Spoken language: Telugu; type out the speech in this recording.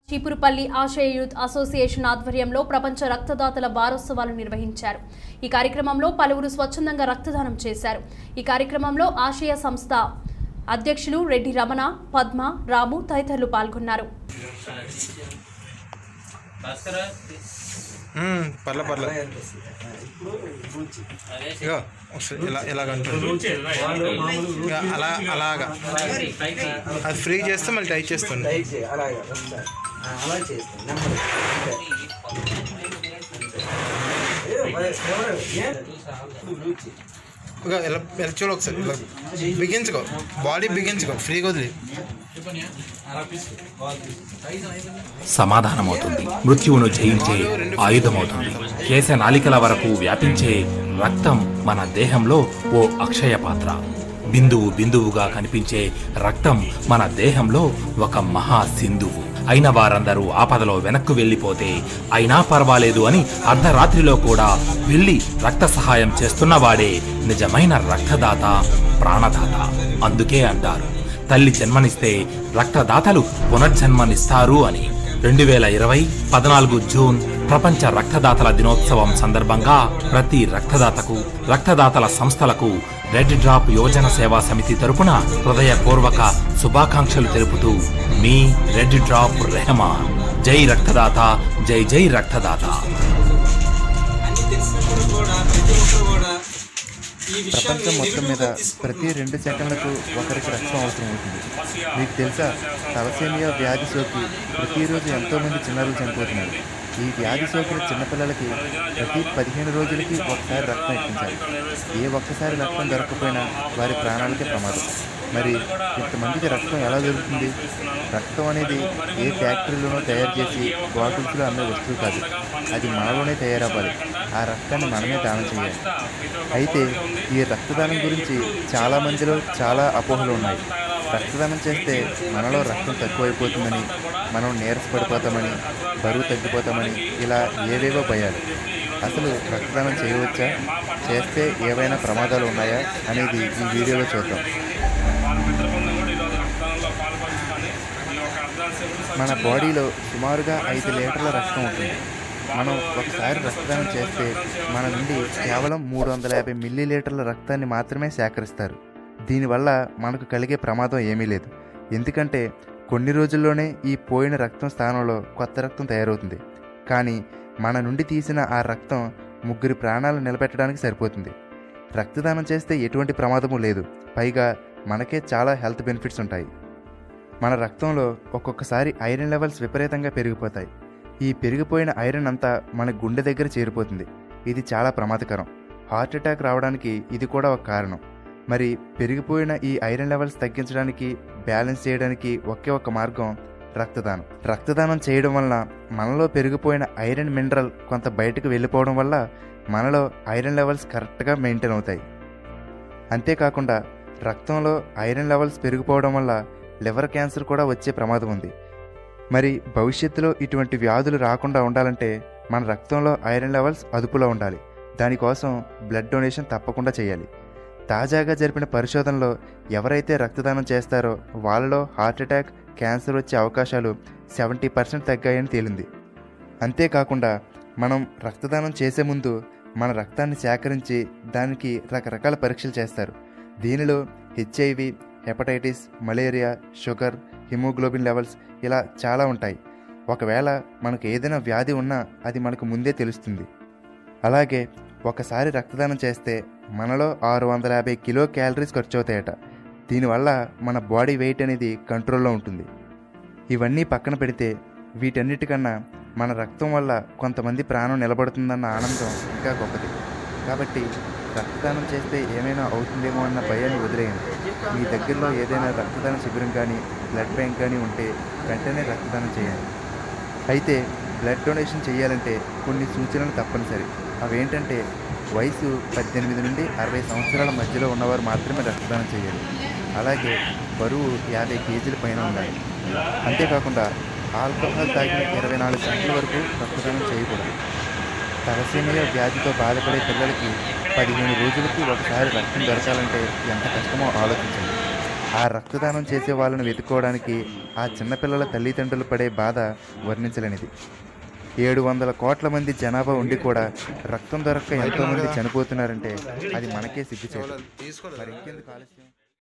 చీపురుపల్లి ఆశయ యూత్ అసోసియేషన్ ఆధ్వర్యంలో ప్రపంచ రక్తదాతల వారోత్సవాలు నిర్వహించారు ఈ కార్యక్రమంలో పలువురు స్వచ్ఛందంగా రక్తదానం చేశారు ఈ కార్యక్రమంలో ఆశయ సంస్థ అధ్యక్షులు రెడ్డి రమణ పద్మ రాము తదితరులు పాల్గొన్నారు మ్మ్, పర్లే పర్లే ఇగో ఒకసారి ఇలా ఇలాగంటుంది ఇక అలా అలాగా అది ఫ్రీ చేస్తే మళ్ళీ టైట్ చేస్తుంది టైట్ చేయి అలాగే ఒకసారి ఆ, అలా చేస్తాను నెమ్మది అంతే. ఏ, మరి ఎవరు? ఏ? ఇప్పుడు లూజ్ చేయి. ఇక ఇలా ఇలా చూడు ఒకసారి ఇలా బిగించుకో బాడీ బిగించుకో ఫ్రీగా వదిలి సమాధానమవుతుంది మృత్యువును జయించే ఆయుధమవుతుంది కేశ నాలికల వరకు వ్యాపించే రక్తం మన దేహంలో ఓ అక్షయ పాత్ర బిందువు బిందువుగా కనిపించే రక్తం మన దేహంలో ఒక మహా సింధువు అయిన వారందరూ ఆపదలో వెనక్కు వెళ్ళిపోతే అయినా పర్వాలేదు అని అర్ధరాత్రిలో కూడా వెళ్ళి రక్త సహాయం చేస్తున్నవాడే నిజమైన రక్తదాత ప్రాణదాత అందుకే అంటారు తల్లి జన్మనిస్తే రక్తదాతలు పునర్జన్మనిస్తారు అని రెండు వేల ఇరవై పద్నాలుగు జూన్ ప్రపంచ రక్తదాతల దినోత్సవం సందర్భంగా ప్రతి రక్తదాతకు రక్తదాతల సంస్థలకు రెడ్ డ్రాప్ యోజన సేవా సమితి తరపున హృదయపూర్వక శుభాకాంక్షలు తెలుపుతూ మీ రెడ్ డ్రాప్ రెహమాన్ జై రక్తదాత జై జై రక్తదాత అన్ని తెలిసినప్పుడు కూడా ప్రతి ఒక్కరు కూడా ఈ విషయాన్ని ప్రపంచం మొత్తం మీద నిలువుగా తీసుకొని ప్రతి రెండు సెకండ్లకు ఒకరికి రక్తం అవసరం అవుతుంది మీకు తెలుసా తలసేమియా వ్యాధి సోకి ప్రతిరోజు ఎంతోమంది చిన్నారులు చనిపోతున్నారు ఈ వ్యాధి సోకిన చిన్నపిల్లలకి ప్రతి పదిహేను రోజులకి ఒకసారి రక్తం ఎక్కించాలి ఏ ఒక్కసారి రక్తం దొరకకపోయినా వారి ప్రాణాలకే ప్రమాదం మరి ఇంతమందికి రక్తం ఎలా దొరుకుతుంది రక్తం అనేది ఏ ఫ్యాక్టరీలోనో తయారు చేసి బాటిల్స్లో అమ్మే వస్తువు కాదు అది మనలోనే తయారవ్వాలి ఆ రక్తాన్ని మనమే దానం చేయాలి అయితే ఈ రక్తదానం గురించి చాలా మందిలో చాలా అపోహలు ఉన్నాయి రక్తదానం చేస్తే మనలో రక్తం తక్కువైపోతుందని మనం నీరసపడిపోతామని బరువు తగ్గిపోతామని ఇలా ఏవేవో భయాలు అసలు రక్తదానం చేయవచ్చా చేస్తే ఏవైనా ప్రమాదాలు ఉన్నాయా అనేది ఈ వీడియోలో చూద్దాం మన బాడీలో సుమారుగా ఐదు లీటర్ల రక్తం ఉంటుంది మనం ఒకసారి రక్తదానం చేస్తే మన నుండి కేవలం మూడు వందల యాభై మిల్లీ లీటర్ల రక్తాన్ని మాత్రమే సేకరిస్తారు దీనివల్ల మనకు కలిగే ప్రమాదం ఏమీ లేదు ఎందుకంటే కొన్ని రోజుల్లోనే ఈ పోయిన రక్తం స్థానంలో కొత్త రక్తం తయారవుతుంది కానీ మన నుండి తీసిన ఆ రక్తం ముగ్గురి ప్రాణాలు నిలబెట్టడానికి సరిపోతుంది రక్తదానం చేస్తే ఎటువంటి ప్రమాదము లేదు పైగా మనకే చాలా హెల్త్ బెనిఫిట్స్ ఉంటాయి మన రక్తంలో ఒక్కొక్కసారి ఐరన్ లెవెల్స్ విపరీతంగా పెరిగిపోతాయి ఈ పెరిగిపోయిన ఐరన్ అంతా మన గుండె దగ్గర చేరిపోతుంది ఇది చాలా ప్రమాదకరం హార్ట్ అటాక్ రావడానికి ఇది కూడా ఒక కారణం మరి పెరిగిపోయిన ఈ ఐరన్ లెవెల్స్ తగ్గించడానికి బ్యాలెన్స్ చేయడానికి ఒకే ఒక మార్గం రక్తదానం రక్తదానం చేయడం వల్ల మనలో పెరిగిపోయిన ఐరన్ మినరల్ కొంత బయటకు వెళ్ళిపోవడం వల్ల మనలో ఐరన్ లెవెల్స్ కరెక్ట్గా మెయింటైన్ అవుతాయి అంతేకాకుండా రక్తంలో ఐరన్ లెవెల్స్ పెరిగిపోవడం వల్ల లివర్ క్యాన్సర్ కూడా వచ్చే ప్రమాదం ఉంది మరి భవిష్యత్తులో ఇటువంటి వ్యాధులు రాకుండా ఉండాలంటే మన రక్తంలో ఐరన్ లెవెల్స్ అదుపులో ఉండాలి దానికోసం బ్లడ్ డొనేషన్ తప్పకుండా చేయాలి తాజాగా జరిపిన పరిశోధనలో ఎవరైతే రక్తదానం చేస్తారో వాళ్ళలో హార్ట్ అటాక్ క్యాన్సర్ వచ్చే అవకాశాలు సెవెంటీ పర్సెంట్ తగ్గాయని తేలింది అంతేకాకుండా మనం రక్తదానం చేసే ముందు మన రక్తాన్ని సేకరించి దానికి రకరకాల పరీక్షలు చేస్తారు దీనిలో HIV hepatitis malaria sugar haemoglobin levels ఇలా చాలా ఉంటాయి ఒకవేళ మనకు ఏదైనా వ్యాధి ఉన్నా అది మనకు ముందే తెలుస్తుంది అలాగే ఒకసారి రక్తదానం చేస్తే మనలో ఆరు వందల యాభై కిలో క్యాలరీస్ ఖర్చు అవుతాయట దీనివల్ల మన బాడీ వెయిట్ అనేది కంట్రోల్లో ఉంటుంది ఇవన్నీ పక్కన పెడితే వీటన్నిటికన్నా మన రక్తం వల్ల కొంతమంది ప్రాణం నిలబడుతుందన్న ఆనందం ఇంకా గొప్పది కాబట్టి రక్తదానం చేస్తే ఏమైనా అవుతుందేమో అన్న భయాన్ని వదిలేయండి మీ దగ్గరలో ఏదైనా రక్తదాన శిబిరం కానీ బ్లడ్ బ్యాంక్ కానీ ఉంటే వెంటనే రక్తదానం చేయండి అయితే బ్లడ్ డొనేషన్ చేయాలంటే కొన్ని సూచనలు తప్పనిసరి అవేంటంటే వయసు పద్దెనిమిది నుండి అరవై సంవత్సరాల మధ్యలో ఉన్నవారు మాత్రమే రక్తదానం చేయాలి అలాగే బరువు యాభై కేజీల పైన ఉండాలి అంతేకాకుండా ఆల్కహాల్ తాగిన ఇరవై నాలుగు గంటల వరకు రక్తదానం చేయకూడదు తలసేమియా వ్యాధితో బాధపడే పిల్లలకి పదిహేను రోజులకి ఒకసారి రక్తం దొరకాలంటే ఎంత కష్టమో ఆలోచించండి ఆ రక్తదానం చేసే వాళ్ళను వెతుక్కోవడానికి ఆ చిన్నపిల్లల తల్లిదండ్రులు పడే బాధ వర్ణించలేనిది ఏడు వందల కోట్ల మంది జనాభా ఉండి కూడా రక్తం దొరక్క ఎంతో మంది చనిపోతున్నారంటే అది మనకే సిగ్గుచేటు తీసుకోలేదు మరి ఇంకెందుకు ఆలస్యం